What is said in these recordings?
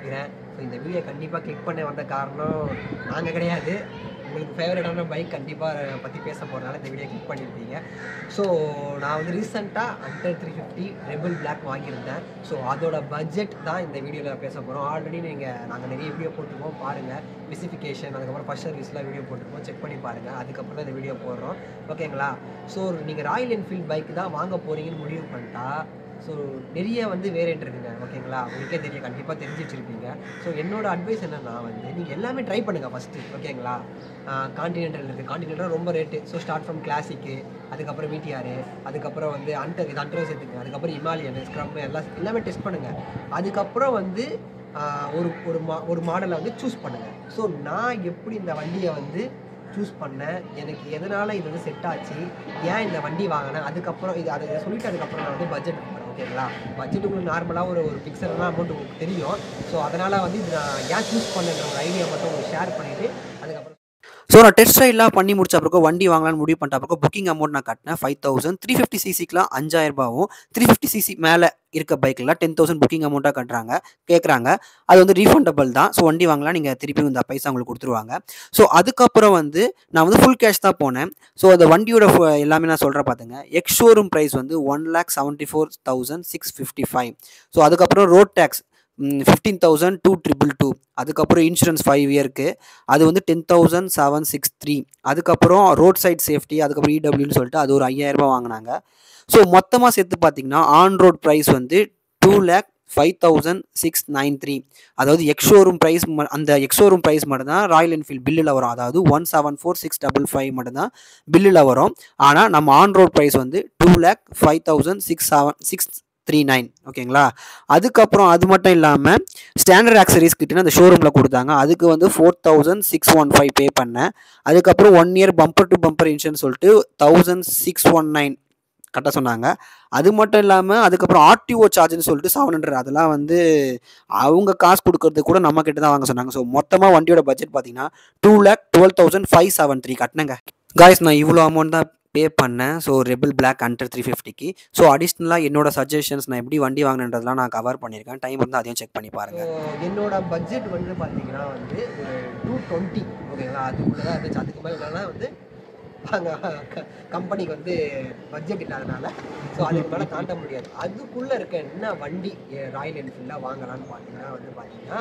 நினைக்கிறேன் ஸோ இந்த வீடியோ கண்டிப்பாக கிளிக் பண்ண வந்த காரணம் நாங்கள் கிடையாது உங்களுக்கு ஃபேவரட்டான பைக் கண்டிப்பாக பற்றி பேச போகிறனால இந்த வீடியோ கிளிக் பண்ணியிருப்பீங்க ஸோ நான் வந்து ரீசெண்டாக under three fifty rebel black வாங்கியிருந்தேன் ஸோ அதோட பட்ஜெட் தான் இந்த வீடியோவில் பேச போகிறோம் ஆல்ரெடி நீங்கள் நாங்கள் நிறைய வீடியோ போட்டிருக்கோம் பாருங்கள் ஸ்பெசிஃபிகேஷன் அதுக்கப்புறம் ஃபஸ்ட் சர்வீஸ்லாம் வீடியோ போட்டிருக்கோம் செக் பண்ணி பாருங்கள் அதுக்கப்புறம் தான் இந்த வீடியோ போடுறோம் ஓகேங்களா ஸோ நீங்கள் ராயல் என்ஃபீல்ட் பைக் தான் வாங்க போகிறீங்கன்னு முடிவு பண்ணிட்டா ஸோ நிறைய வந்து வேரியன்ட் இருக்குங்க ஓகேங்களா உங்களுக்கே தெரியும் கண்டிப்பாக தெரிஞ்சு வச்சுருப்பீங்க ஸோ என்னோட அட்வைஸ் என்னன்னா வந்து நீங்கள் எல்லாமே ட்ரை பண்ணுங்கள் ஃபஸ்ட்டு ஓகேங்களா கான்டினென்டல் இருக்குது கான்டினென்டல் ரொம்ப ரேட்டு ஸோ ஸ்டார்ட் ஃப்ரம் கிளாசிக்கு அதுக்கப்புறம் மீட்டியாரு அதுக்கப்புறம் வந்து அண்டர் இது அண்டர் சேர்த்துங்க அதுக்கப்புறம் இமாலயன் ஸ்க்ரப் எல்லாம் எல்லாமே டெஸ்ட் பண்ணுங்கள் அதுக்கப்புறம் வந்து ஆஹ், ஒரு ஒரு மா ஒரு மாடலை வந்து சூஸ் பண்ணுங்கள் ஸோ நான் எப்படி இந்த வண்டியை வந்து சூஸ் பண்ணேன் எனக்கு எதனால் இது வந்து செட் ஆச்சு ஏன் இந்த வண்டி வாங்கினேன் அதுக்கப்புறம் இது அதை சொல்லிட்டு அதுக்கப்புறம் நான் வந்து பட்ஜெட் போகிறேன் ஓகேங்களா பட்ஜெட் உங்களுக்கு நார்மலாக ஒரு ஒரு ஃபிக்ஸடான அமௌண்ட் உங்களுக்கு தெரியும் ஸோ அதனால் வந்து இது நான் ஏன் சூஸ் பண்ணேன்ற ஒரு ஐடியா மட்டும் உங்களுக்கு ஷேர் பண்ணிவிட்டு அதுக்கப்புறம் ஸோ நான் டெஸ்ட் ரைட்லாம் பண்ணி முடிச்ச பிறகு வண்டி வாங்கலாம்னு முடிவு பண்ணிட்ட பிறகு புக்கிங் அமௌண்ட் நான் கட்டினேன் ஃபைவ் தௌசண்ட் த்ரீ ஃபிஃப்டி சிசிக்கெலாம் அஞ்சாயிரம் ரூபாவும் த்ரீ ஃபிஃப்டி சிசி மேலே இருக்க பைக்கில் டென் தௌசண்ட் புக்கிங் அமௌண்ட்டாக கட்டுறாங்க கேட்குறாங்க அது வந்து ரீஃபண்டபிள் தான் ஸோ வண்டி வாங்கலாம் நீங்கள் திருப்பி இந்த பைசா உங்களுக்கு கொடுத்துருவாங்க ஸோ அதுக்கப்புறம் வந்து நான் வந்து ஃபுல் கேஷ் தான் போனேன் ஸோ அந்த வண்டியோட ஃபு- எல்லாமே நான் சொல்கிறேன் பார்த்துங்க எக்ஸ் ஷோரூம் ப்ரைஸ் வந்து one lakh seventy four thousand six fifty five so அதுக்கப்புறம் road tax fifteen thousand two triple two அதுக்கப்புறம் இன்சூரன்ஸ் ஃபைவ் இயருக்கு அது வந்து ten thousand seven six three அதுக்கப்புறம் ரோட் சைட் சேஃப்டி அதுக்கப்புறம் இடபிள்யூன்னு சொல்லிட்டு அது ஒரு 5000 ரூபாய் வாங்கினாங்க ஸோ மொத்தமாக சேர்த்து பார்த்தீங்கன்னா ஆன் ரோட் ப்ரைஸ் வந்து two lakh five thousand six nine three அதாவது எக்ஸோரூம் ப்ரைஸ் அந்த எக்ஸோரூம் ப்ரைஸ் மட்டும் தான் ராயல் என்ஃபீல்ட் பில்லில் வரும் அதாவது one seven four six double five மட்டும் தான் பில்லில் வரும் ஆனால் நம்ம ஆன் ரோட் ப்ரைஸ் வந்து two lakh five thousand six seven six three nine ஓகேங்களா அதுக்கப்புறம் அது மட்டும் இல்லாமல் ஸ்டாண்டர்ட் ஆக்சரிஸ் கிட்ட அந்த ஷோரூமில் கொடுத்தாங்க அதுக்கு வந்து four thousand six one five pay பண்ணேன் அதுக்கப்புறம் one year bumper to bumper insurance சொல்லிட்டு தௌசண்ட் சிக்ஸ் ஒன் நைன் கட்ட சொன்னாங்க அது மட்டும் இல்லாமல் அதுக்கப்புறம் ஆர்டிஓ சார்ஜ்னு சொல்லிட்டு செவன் ஹண்ட்ரட் அதெல்லாம் வந்து அவங்க காசு கொடுக்கறது கூட நம்ம கிட்ட தான் வாங்க சொன்னாங்க ஸோ மொத்தமாக வண்டியோட பட்ஜெட் பார்த்தீங்கன்னா two lakh twelve thousand five seven three கட்டினங்க காய்ஸ் நான் இவ்வளோ அமௌண்ட் தான் பே பண்ணேன் so rebel black under three ஃபிஃப்டிக்கு ஸோ அடிஷ்னலாக என்னோட சஜஷன்ஸ் நான் எப்படி வண்டி வாங்கினன்றதெல்லாம் நான் கவர் பண்ணியிருக்கேன் டைம் இருந்தால் அதையும் செக் பண்ணி பாருங்கள் ஸோ என்னோட பட்ஜெட் வந்து பார்த்தீங்கன்னா வந்து ஒரு டூ டுவெண்ட்டி ஓகேங்களா அதுக்குள்ளே தான் இருந்துச்சு அதுக்கு மேலே இல்லைன்னா வந்து அங்கே கம்பெனிக்கு வந்து பட்ஜெட் இல்லாதனால ஸோ அதுக்கு மேலே தாண்ட முடியாது அதுக்குள்ளே இருக்க என்ன வண்டி ராயல் என்ஃபீல்டில் வாங்கலாம்னு பார்த்தீங்கன்னா வந்து பார்த்தீங்கன்னா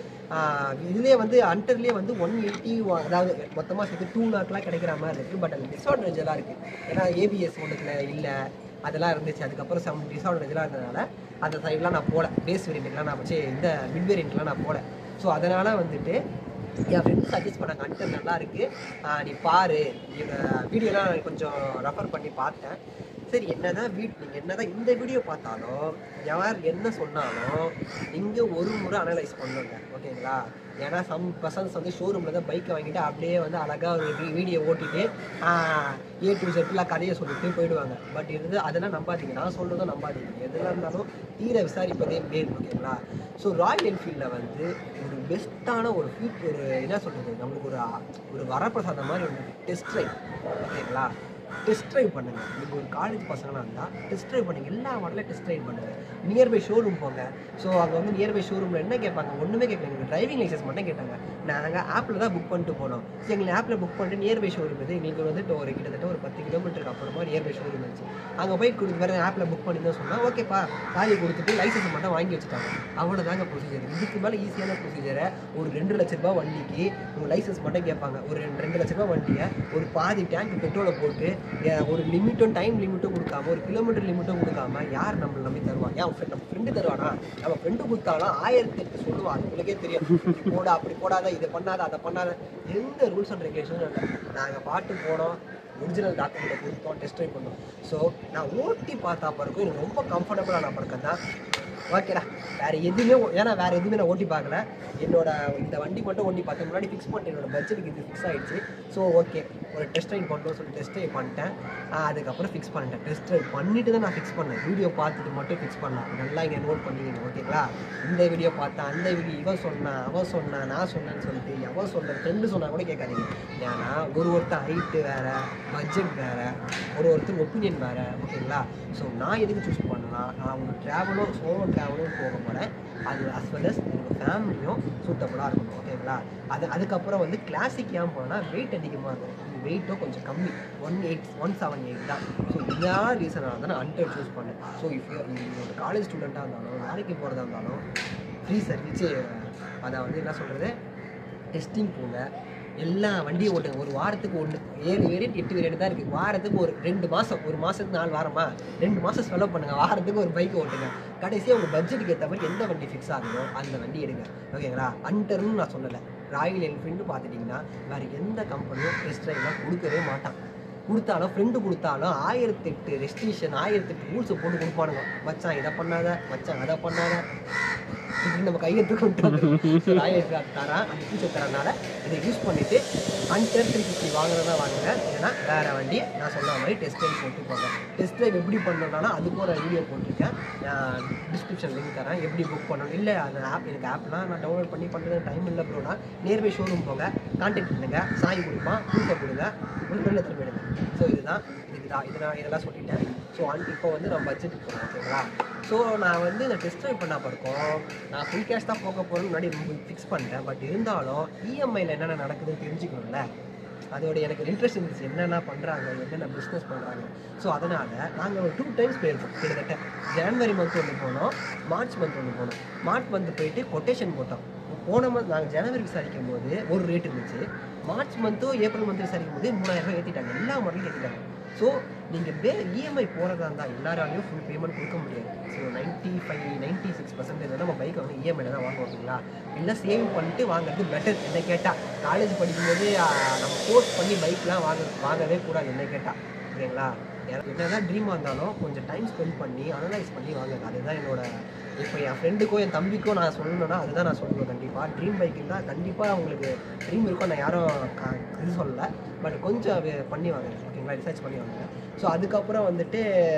இதுலேயே வந்து அண்டர்லேயே வந்து ஒன் எயிட்டி அதாவது மொத்தமாக சேர்த்து டூ லேக்லாம் கிடைக்கிற மாதிரி இருக்குது பட் அது டிஸ்அட்வான்டேஜ் எல்லாம் இருக்குது ஏன்னா ஏபிஎஸ் ஒன்றுத்துல இல்லை அதெல்லாம் இருந்துச்சு அதுக்கப்புறம் சம் டிஸ்அட்வான்டேஜ்லாம் இருந்ததுனால அந்த சைட்லாம் நான் போல பேஸ் வேரியண்ட்லாம் நான் வச்சு இந்த மிட் வேரியண்ட்லாம் நான் போல ஸோ அதனால் வந்துட்டு என் ஃப்ரெண்ட்ஸ் சஜஸ்ட் பண்ண கண்டென்ட் நல்லா இருக்கு ஆஹ் நீ பாரு வீடியோலாம் நான் கொஞ்சம் ரெஃபர் பண்ணி பார்த்தேன் சரி என்னதான் வீட் நீங்கள் என்னதான் இந்த வீடியோ பார்த்தாலும் யார் என்ன சொன்னாலும் நீங்கள் ஒரு முறை அனலைஸ் பண்ணுங்க ஓகேங்களா ஏன்னா சம் பர்சன்ஸ் வந்து ஷோரூமில் தான் பைக்கை வாங்கிட்டு அப்படியே வந்து அழகாக ஒரு வீடியோ ஓட்டிட்டு ஏ டு செட்டில் கதையை சொல்லிட்டு போயிடுவாங்க பட் இது அதெல்லாம் நம்பாதீங்க நான் சொல்கிறதும் நம்பாதீங்க எதுலாம் இருந்தாலும் தீர விசாரிப்பதே மேல் ஓகேங்களா ஸோ ராயல் என்ஃபீல்டில் வந்து ஒரு பெஸ்ட்டான ஒரு ஃபீட் ஒரு என்ன சொல்கிறது நம்மளுக்கு ஒரு ஒரு வரப்பிரசாதம் மாதிரி ஒரு டெஸ்ட் ட்ரைவ் ஓகேங்களா டெஸ்ட் ட்ரைவ் பண்ணுங்க நீங்கள் ஒரு காலேஜ் பசங்களாக இருந்தால் டெஸ்ட் ட்ரைவ் பண்ணுங்க எல்லா மாடலையும் டெஸ்ட் ட்ரைவ் பண்ணுங்க நியர்பை ஷோரூம் போங்க ஸோ அங்கே வந்து நியர்பை ஷோரூமில் என்ன கேட்பாங்க ஒன்றுமே கேட்கல எங்களுக்கு டிரைவிங் லைசன்ஸ் மட்டும் கேட்டாங்க நாங்கள் ஆப்பில் தான் புக் பண்ணிட்டு போனோம் ஸோ எங்களுக்கு ஆப்பில் புக் பண்ணிட்டு நியர்பை ஷோரூம் இது எங்களுக்கு வந்துட்டு ஒரு கிட்டத்தட்ட ஒரு பத்து கிலோமீட்டருக்கு அப்புறமா நியர்பை ஷோரூம் இருந்துச்சு அங்கே போய் கொடுத்து வேறு ஆப்பில் புக் பண்ணி தான் சொன்னால் ஓகேப்பா சாரியை கொடுத்துட்டு லைசன்ஸ் மட்டும் வாங்கி வச்சுட்டாங்க அவ்வளோதாங்க ப்ரொசீஜர் இதுக்கு மேலே ஈஸியான ப்ரொசீஜரை ஒரு ரெண்டு லட்ச ரூபாய் வண்டிக்கு உங்கள் லைசன்ஸ் மட்டும் கேட்பாங்க ஒரு ரெண்டு ரெண்டு லட்ச ரூபாய் வண்டியை ஒரு பாதி டேங்க் பெட்ரோலை போட்டு ஏன் ஒரு லிமிட்டும் டைம் லிமிட்டும் கொடுக்காம ஒரு கிலோமீட்டர் லிமிட்டும் கொடுக்காம யார் நம்மளை நம்பி தருவான் ஏன் friend- நம்ம ஃப்ரெண்டு தருவானா நம்ம ஃப்ரெண்டு கொடுத்தாலும் ஆயிரத்தி எட்டு சொல்லுவான் அது உங்களுக்கே தெரியும் இப்படி போட அப்படி போடாத இதை பண்ணாத அதை பண்ணாத எந்த ரூல்ஸ் அண்ட் ரெகுலேஷனும் இல்லை நாங்கள் பாட்டு போனோம் ஒரிஜினல் டாக்குமெண்ட்டை கொடுத்தோம் டெஸ்ட் ட்ரைவ் பண்ணோம் ஸோ நான் ஓட்டி பார்த்தா பிறக்கும் எனக்கு ரொம்ப கம்ஃபர்டபுளான பிறக்கம் தான் ஓகேடா வேற எதுவுமே ஓ- ஏன்னா வேற எதுவுமே நான் ஓட்டி பார்க்கல என்னோட இந்த வண்டி மட்டும் ஓட்டி பார்த்தேன் முன்னாடி ஃபிக்ஸ் பண்ணிட்டேன் என்னோட பட்ஜெட்டுக்கு இது ஃபிக்ஸ் ஆயிடுச்சு ஸோ ஓகே ஒரு டெஸ்ட் ட்ரைவ் பண்ணணும்னு சொல்லி டெஸ்ட் ட்ரைவ் பண்ணிட்டேன் ஆஹ் அதுக்கப்புறம் ஃபிக்ஸ் பண்ணிட்டேன் டெஸ்ட் ட்ரைவ் பண்ணிட்டு தான் நான் ஃபிக்ஸ் பண்ணேன் வீடியோ பார்த்துட்டு மட்டும் ஃபிக்ஸ் பண்ணலாம் நல்லா இங்கே நோட் பண்ணிக்கங்க ஓகேங்களா இந்த வீடியோ பார்த்தா அந்த வீடியோ இவன் சொன்னா அவன் சொன்னா நான் சொன்னேன்னு சொல்லிட்டு எவன் சொன்ன ஃப்ரெண்டு சொன்னா கூட கேட்காதீங்க ஏன்னா ஒரு ஒருத்தர் ஹைட்டு வேற பட்ஜெட் வேற ஒரு ஒருத்தர் ஒப்பீனியன் வேற ஓகேங்களா ஸோ நான் எதுக்கு சூஸ் பண்ணலாம் நான் ஒரு ட்ராவலும் சோலோ ட்ராவலும் போக போகிறேன் அது அஸ் வெல் அஸ் என்னோட ஃபேமிலியும் சூட்டபுளாக இருக்கணும் ஓகேங்களா அது அதுக்கப்புறம் வந்து கிளாசிக் ஏன் போனால் வெயிட் அதிகமாக இருக்கும் வெயிட்டும் கொஞ்சம் கம்மி one eight one seven eight தான் ஸோ இதான் ரீசனாக தான் நான் அண்டர் சூஸ் பண்ணேன் ஸோ இஃப் ஒரு காலேஜ் ஸ்டூடெண்ட்டாக இருந்தாலும் வேலைக்கு போகிறதா இருந்தாலும் ஃப்ரீ சர்வீஸு அதாவது என்ன சொல்கிறது டெஸ்டிங் போங்க எல்லா வண்டியும் ஓட்டுங்க ஒரு வாரத்துக்கு ஒன்று ஏழு வேரியன்ட் எட்டு வேரியன்ட் தான் இருக்குது வாரத்துக்கு ஒரு ரெண்டு மாதம் ஒரு மாதத்துக்கு நாலு வாரமா ரெண்டு மாதம் செலவு பண்ணுங்கள் வாரத்துக்கு ஒரு பைக் ஓட்டுங்க கடைசியாக உங்கள் பட்ஜெட்டுக்கு ஏற்ற மாதிரி எந்த வண்டி ஃபிக்ஸ் ஆகுதோ அந்த வண்டி எடுங்க ஓகேங்களா அண்டர்னு நான் சொல்லலை ராயல் என்ஃபீல்டு பார்த்துட்டிங்கன்னா வேறு எந்த கம்பெனியும் டெஸ்ட் ட்ரைவ்லாம் கொடுக்கவே மாட்டான் கொடுத்தாலும் ஃப்ரெண்டு கொடுத்தாலும் ஆயிரத்தெட்டு ரெஸ்ட்ரிக்ஷன் ஆயிரத்தெட்டு ரூல்ஸை போட்டு கொடுப்பானுங்க மச்சான் இதை பண்ணாத மச்சான் அதை பண்ணாத இப்படி நம்ம கையெழுத்து கொண்டு வந்து ஆயிரத்தி தரான் அந்த ஃபீச்சர் தரனால இதை யூஸ் பண்ணிட்டு ஹண்டர் த்ரீ ஃபிஃப்டி வாங்குறதா வாங்குங்க ஏன்னா வேற வண்டி நான் சொன்ன மாதிரி டெஸ்ட் ட்ரைவ் போட்டு போங்க டெஸ்ட் ட்ரைவ் எப்படி பண்ணணும்னா அதுக்கு ஒரு வீடியோ போட்டிருக்கேன் நான் டிஸ்கிரிப்ஷன் லிங்க் தரேன் எப்படி புக் பண்ணணும் இல்லை அந்த ஆப் எனக்கு ஆப்லாம் நான் டவுன்லோட் பண்ணி பண்ணுறது டைம் இல்லை ப்ரோனா நியர்பை ஷோரூம் போங்க கான்டாக்ட் பண்ணுங்க சாய் கொடுப்பான் ப்ரூஃபை கொடுங்க உங்களுக்கு வெளில திரும்ப எடுங்க ஸோ இதுதான் இதுக்கு தான் இதை நான் இதெல்லாம் சொல்லிட்டேன் ஸோ இப்போ வந்து நான் பட்ஜெட் போகிறேன் ஓகேங்களா ஸோ நான் வந்து இந்த டெஸ்ட் ட்ரைவ் பண்ண பிறக்கும் நான் ஃபுல் கேஷ் தான் போக போகிறேன்னு முன்னாடி ஃபிக்ஸ் பண்ணிட்டேன் பட் இருந்தாலும் இஎம்ஐயில் என்னென்ன நடக்குதுன்னு தெரிஞ்சுக்கணும்ல அதோட எனக்கு இன்ட்ரெஸ்ட் இருந்துச்சு என்னென்ன பண்ணுறாங்க என்னென்ன பிஸ்னஸ் பண்ணுறாங்க ஸோ அதனால் நாங்கள் ஒரு டூ டைம்ஸ் போயிருக்கோம் கிட்டத்தட்ட ஜனவரி மந்த் ஒன்று போனோம் மார்ச் மந்த் ஒன்று போனோம் மார்ச் மந்த் போயிட்டு கொட்டேஷன் போட்டோம் போன மந்த் நாங்கள் ஜனவரி விசாரிக்கும் போது ஒரு ரேட் இருந்துச்சு மார்ச் மந்த்தோ ஏப்ரல் மந்த் விசாரிக்கும் போது மூணாயிரம் ரூபாய் ஏற்றிட்டாங்க எல்லா மாடலும் ஏற்றிட்டாங்க ஸோ நீங்கள் வே இஎம்ஐ போகிறதா இருந்தால் எல்லாராலையும் ஃபுல் பேமெண்ட் கொடுக்க முடியாது so ninety five ninety six percentage நம்ம பைக்கை வந்து இஎம்ஐல தான் வாங்குவோம் ஓகேங்களா இல்லை சேவ் பண்ணிட்டு வாங்குறது பெட்டர் என்ன கேட்டால் காலேஜ் படிக்கும்போது ஆஹ், நம்ம கோர்ஸ் பண்ணி பைக்லாம் வாங்க வாங்கவே கூடாது என்ன கேட்டால் ஓகேங்களா எனக்கு என்னதான் ட்ரீமாக இருந்தாலும் கொஞ்சம் டைம் ஸ்பெண்ட் பண்ணி அனலைஸ் பண்ணி வாங்குங்க அதுதான் என்னோட இப்போ என் ஃப்ரெண்டுக்கோ என் தம்பிக்கோ நான் சொல்லணும்னா அதுதான் நான் சொல்லணும் கண்டிப்பாக ட்ரீம் பைக் இருந்தால் கண்டிப்பாக உங்களுக்கு ட்ரீம் இருக்கும் நான் யாரும் க- இது சொல்லலை பட் கொஞ்சம் அது பண்ணி வாங்க ஓகேங்களா ரிசர்ச் பண்ணி வாங்க ஸோ அதுக்கப்புறம் வந்துட்டு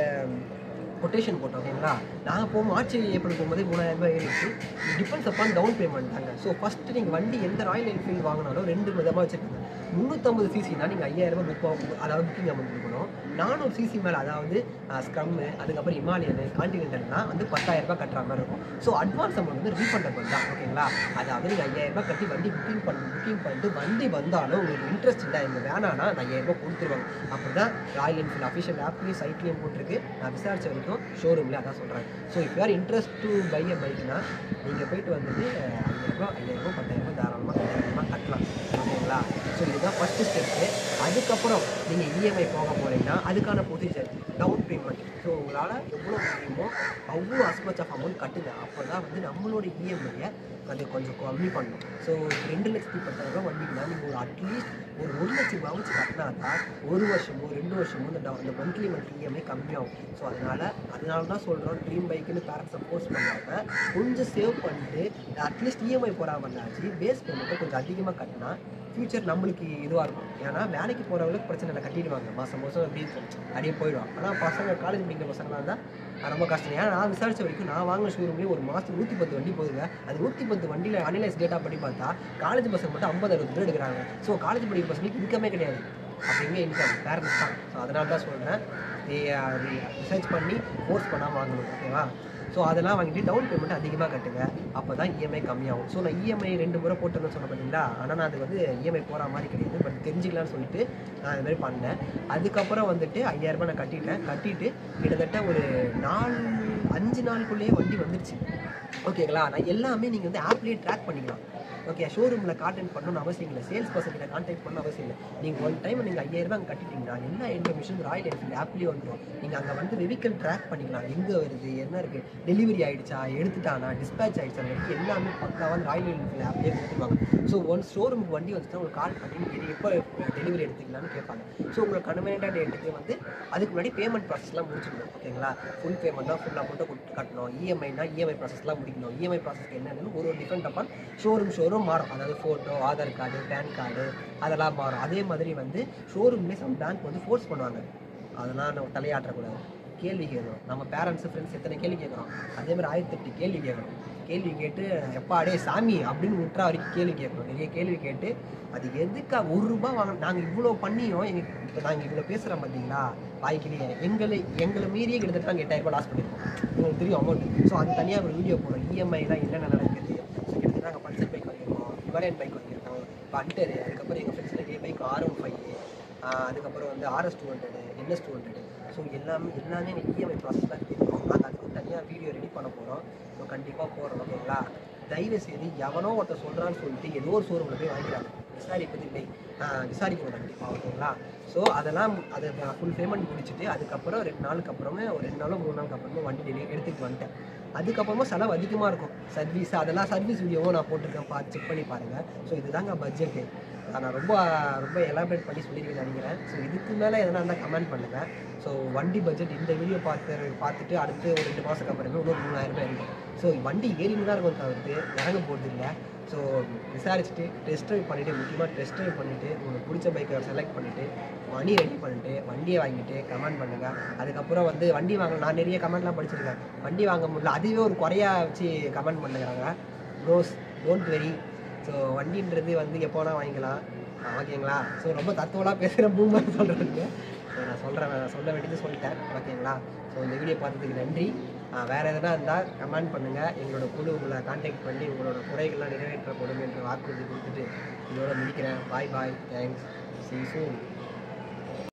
கொட்டேஷன் போட்டோம் ஓகேங்களா நான் போ மார்ச் ஏப்ரல் போகும்போது மூணாயிரம் ரூபாய் ஏறிச்சு டிபெண்ட்ஸ் அப்பான் டவுன் பேமெண்ட் தாங்க ஸோ ஃபஸ்ட்டு நீங்கள் வண்டி எந்த ராயல் என்ஃபீல்டு வாங்கினாலும் ரெண்டு விதமாக வச்சுருக்காங்க முந்நூற்றம்பது சிசினா நீங்கள் ஐயாயிரம் ரூபாய் புக் அதாவது புக்கிங் அமௌண்ட் கொடுக்கணும் நானூறு சிசி மேலே அதாவது ஸ்க்ரம்மு அதுக்கப்புறம் இமாலயனு கான்டினென்டல்னா வந்து பத்தாயிரம் ரூபாய் கட்டுற மாதிரி இருக்கும் ஸோ அட்வான்ஸ் அமௌண்ட் வந்து ரீஃபண்டபிள் தான் ஓகேங்களா அதாவது நீங்கள் ஐயாயிரம் ரூபாய் கட்டி வண்டி புக்கிங் பண்ணி புக்கிங் பண்ணிட்டு வண்டி வந்தாலும் உங்களுக்கு இன்ட்ரெஸ்ட் இல்லை இந்த வேணான்னா நான் ஐயாயிரம் ரூபாய் கொடுத்துருவாங்க அப்படி தான் ராயல் என்ஃபீல்டு அஃபிஷியல் ஆப்லேயும் சைட்லேயும் போட்டிருக்கு நான் விசாரிச்ச வரைக்கும் ஷோரூம்லேயே அதான் சொல்கிறேன் ஸோ இப்போ யார் இன்ட்ரெஸ்ட் டு பை அ பைக்னா நீங்கள் போயிட்டு வந்துட்டு ஐயாயிரரூபா ஐயாயிரரூபா பத்தாயிரரூபா தாராளமாக ஐயாயிரரூபா கட்டலாம் ஓகேங்களா ஸோ இதுதான் ஃபஸ்ட்டு ஸ்டெப்பு அதுக்கப்புறம் நீங்கள் இஎம்ஐ போக போகிறீங்கன்னா அதுக்கான ப்ரொசீஜர் டவுன் பேமெண்ட் ஸோ உங்களால் எவ்வளோ முடியுமோ அவ்வளோ அஸ்மச் ஆஃப் அமௌண்ட் கட்டுங்க அப்போ தான் வந்து நம்மளோட இஎம்ஐயை அது கொஞ்சம் கம்மி பண்ணும் ஸோ ரெண்டு லட்சத்தி பத்தாயிரம் வண்டிக்குனா நீங்கள் ஒரு அட்லீஸ்ட் ஒரு ஒரு லட்சம் ரூபாய் கட்டினா தான் ஒரு வருஷமோ ரெண்டு வருஷமோ இந்த down- அந்த மந்த்லி மந்த்லி இஎம்ஐ கம்மியாகும் ஸோ அதனால் அதனால தான் சொல்கிறோம் ட்ரீம் பைக்குன்னு பேரண்ட்ஸை ஃபோர்ஸ் பண்ணாமல் கொஞ்சம் சேவ் பண்ணிட்டு அட்லீஸ்ட் இஎம்ஐ போடாமலாச்சு பேஸ் பேமெண்ட்டை கொஞ்சம் அதிகமாக கட்டினா ஃப்யூச்சர் நம்மளுக்கு இதுவாக இருக்கும் ஏன்னா வேலைக்கு போகிறவங்களுக்கு பிரச்சனை இல்லை கட்டிடுவாங்க மாதம் மாதம் அப்படி அப்படியே போயிடும் ஆனால் பசங்க காலேஜ் படிக்கிற பசங்களாக இருந்தால் ரொம்ப கஷ்டம் ஏன்னா நான் விசாரிச்ச வரைக்கும் நான் வாங்கின ஷோரூம்லேயே ஒரு மாதம் நூற்றி பத்து வண்டி போகுதுங்க அது நூற்றி பத்து வண்டியில் அனலைஸ் டேட்டா படி பார்த்தா காலேஜ் பசங்க மட்டும் ஐம்பது அறுபது பேர் எடுக்கிறாங்க ஸோ காலேஜ் படிக்கிற பசங்களுக்கு இன்கமே கிடையாது அப்படிங்க இன்கம் பேரண்ட்ஸ் தான் ஸோ அதனால தான் சொல்கிறேன் ரிசர்ச் பண்ணி ஃபோர்ஸ் பண்ணாமல் வாங்கணும் ஓகேவா ஸோ அதெல்லாம் வாங்கிட்டு டவுன் பேமெண்ட் அதிகமாக கட்டுங்க அப்போ தான் இஎம்ஐ கம்மியாகும் ஸோ நான் இஎம்ஐ ரெண்டு முறை போட்டேன்னு சொன்ன பார்த்தீங்களா ஆனால் நான் அது வந்து இஎம்ஐ போகிற மாதிரி கிடையாது பட் தெரிஞ்சுக்கலாம்னு சொல்லிட்டு நான் அது மாதிரி பண்ணேன் அதுக்கப்புறம் வந்துட்டு ஐயாயிரம் ரூபாய் நான் கட்டிட்டேன் கட்டிட்டு கிட்டத்தட்ட ஒரு நாலு அஞ்சு நாளுக்குள்ளேயே வண்டி வந்துருச்சு ஓகேங்களா நான் எல்லாமே நீங்கள் வந்து ஆப்லேயே ட்ராக் பண்ணிக்கலாம் ஓகே ஷோரூமில் கான்டாக்ட் பண்ணணும்னு அவசியம் இல்லை சேல்ஸ் பர்சன் கிட்ட கான்டாக்ட் பண்ணணும் அவசியம் இல்லை நீங்கள் ஒன் டைம் நீங்கள் ஐயாயிரம் ரூபாய் கட்டிட்டீங்கன்னா எல்லா இன்ஃபர்மேஷன் ராயல் என்ஃபீல்டு ஆப்லேயே வந்துடும் நீங்கள் அங்கே வந்து வெஹிக்கல் ட்ராக் பண்ணிக்கலாம் எங்கே வருது என்ன இருக்குது டெலிவரி ஆயிடுச்சா எடுத்துட்டானா டிஸ்பேச் ஆயிடுச்சா வரைக்கும் எல்லாமே பக்கா வந்து ராயல் என்ஃபீல்டு ஆப்லேயே கொடுத்துருவாங்க ஸோ ஒன் ஷோரூமுக்கு வண்டி வந்துச்சுன்னா உங்களுக்கு கால் பண்ணி நீங்கள் எப்போ டெலிவரி எடுத்துக்கலாம்னு கேட்பாங்க ஸோ உங்களுக்கு கன்வீனியண்டாக டேட்டுக்கு வந்து அதுக்கு முன்னாடி பேமெண்ட் ப்ராசஸ்லாம் முடிச்சிடணும் ஓகேங்களா ஃபுல் பேமெண்ட்னா ஃபுல் அமௌண்ட்டை கொடுத்து கட்டணும் இஎம்ஐனா இஎம்ஐ ப்ராசஸ்லாம் முடிக்கணும் இஎம்ஐ ப்ராசஸ்க்கு என்னென்னு ஒரு ஒரு டிஃபரெண்ட் அப்பான் ஷோரூம் ஷோரூம் மாறும் அதாவது photo Aadhaar card PAN card அதெல்லாம் மாறும் அதே மாதிரி வந்து ஷோரூம்லேயே சம் பேங்க் வந்து ஃபோர்ஸ் பண்ணுவாங்க அதெல்லாம் நம்ம தலையாட்டக்கூடாது கேள்வி கேட்கணும் நம்ம பேரண்ட்ஸ் ஃப்ரெண்ட்ஸ் எத்தனை கேள்வி கேட்குறோம் அதே மாதிரி ஆயிரத்தி எட்டு கேள்வி கேட்கணும் கேள்வி கேட்டு எப்பா அடே சாமி அப்படின்னு விட்றா வரைக்கும் கேள்வி கேட்கணும் நிறைய கேள்வி கேட்டு அது எதுக்கா ஒரு ரூபாய் வாங்க நாங்கள் இவ்வளோ பண்ணியும் எங்க இப்போ நாங்கள் இவ்வளோ பேசுகிறோம் பார்த்தீங்களா வாய்க்கிலேயே எங்களை எங்களை மீறியே கிட்டத்தட்ட நாங்கள் எட்டாயிரம் ரூபாய் லாஸ் பண்ணியிருக்கோம் உங்களுக்கு தெரியும் அமௌண்ட் ஸோ அது தனியாக ஒரு வீடியோ போடுறோம் இஎம்ஐலாம் என்னென்ன நடக்குது ஸோ கிட்டத்தட்ட ஹிமாலயன் பைக் வாங்கியிருக்கோம் பண்டரு அதுக்கப்புறம் எங்கள் ஃப்ரெண்ட்ஸ் நிறைய பைக் ஆர் ஒன் ஃபைவ் அதுக்கப்புறம் வந்து RS two hundred NS two hundred so எல்லாமே எல்லாமே இஎம்ஐ ப்ராசஸ் தான் தெரியும் நாங்கள் அதுக்கு வந்து தனியாக வீடியோ ரெடி பண்ண போகிறோம் ஸோ கண்டிப்பாக போகிறோம் ஓகேங்களா தயவு செய்து எவனோ ஒருத்தர் சொல்கிறான்னு சொல்லிட்டு ஏதோ ஒரு ஷோரூமில் போய் வாங்கிக்கிறாங்க விசாரிப்பது இல்லை ஆஹ் விசாரிக்கணும் கண்டிப்பாக ஓகேங்களா ஸோ அதெல்லாம் அதை ஃபுல் பேமெண்ட் முடிச்சுட்டு அதுக்கப்புறம் ரெண்டு நாளுக்கு அப்புறமே ஒரு ரெண்டு நாளோ மூணு நாளுக்கு அப்புறமா வண்டி டெலி எடுத்துகிட்டு வந்துட்டேன் அதுக்கப்புறமா செலவு அதிகமாக இருக்கும் சர்வீஸ் அதெல்லாம் சர்வீஸ் வீடியோவும் நான் போட்டிருக்கேன் பார்த்து செக் பண்ணி பாருங்கள் ஸோ இதுதாங்க பட்ஜெட்டு நான் ரொம்ப ரொம்ப எலாபரேட் பண்ணி சொல்லியிருக்கேன் நினைக்கிறேன் ஸோ இதுக்கு மேலே எதனா இருந்தால் கமெண்ட் பண்ணுங்கள் ஸோ வண்டி பட்ஜெட் இந்த வீடியோ பார்த்து பார்த்துட்டு அடுத்து ஒரு ரெண்டு மாதத்துக்கு அப்புறமே இன்னும் மூணாயிரம் ரூபாய் இருக்கும் ஸோ வண்டி ஏறின்னு தான் இருக்கும் தவிர்த்து இறங்க போகிறது இல்லை ஸோ விசாரிச்சுட்டு டெஸ்ட் ட்ரைவ் பண்ணிவிட்டு முக்கியமாக டெஸ்ட் ட்ரைவ் பண்ணிவிட்டு உங்களுக்கு பிடிச்ச பைக்கை செலக்ட் பண்ணிவிட்டு மணி ரெடி பண்ணிட்டு வண்டியை வாங்கிட்டு கமெண்ட் பண்ணுங்கள் அதுக்கப்புறம் வந்து வண்டி வாங்க நான் நிறைய கமெண்ட்லாம் படிச்சிருக்கேன் வண்டி வாங்க முடியல அதுவே ஒரு குறையா வச்சு கமெண்ட் பண்ணுறாங்க ப்ரோஸ் டோன்ட் வெரி ஸோ வண்டின்றது வந்து எப்போ வேணால் வாங்கிக்கலாம் ஆ, ஓகேங்களா ஸோ ரொம்ப தத்துவலாம் பேசுகிற பூமர் சொல்கிறதுக்கு ஸோ நான் சொல்கிறேன் நான் சொல்ல வேண்டியது சொல்லிட்டேன் ஓகேங்களா ஸோ இந்த வீடியோ பார்த்ததுக்கு நன்றி ஆ, வேறு எதனா இருந்தால் கமெண்ட் பண்ணுங்கள் எங்களோட குழு உங்களை கான்டாக்ட் பண்ணி உங்களோட குறைகள்லாம் நிறைவேற்றப்படும் என்ற வாக்குறுதி கொடுத்துட்டு இதோட முடிக்கிறேன் பாய் பாய் தேங்க்ஸ் சி சூன்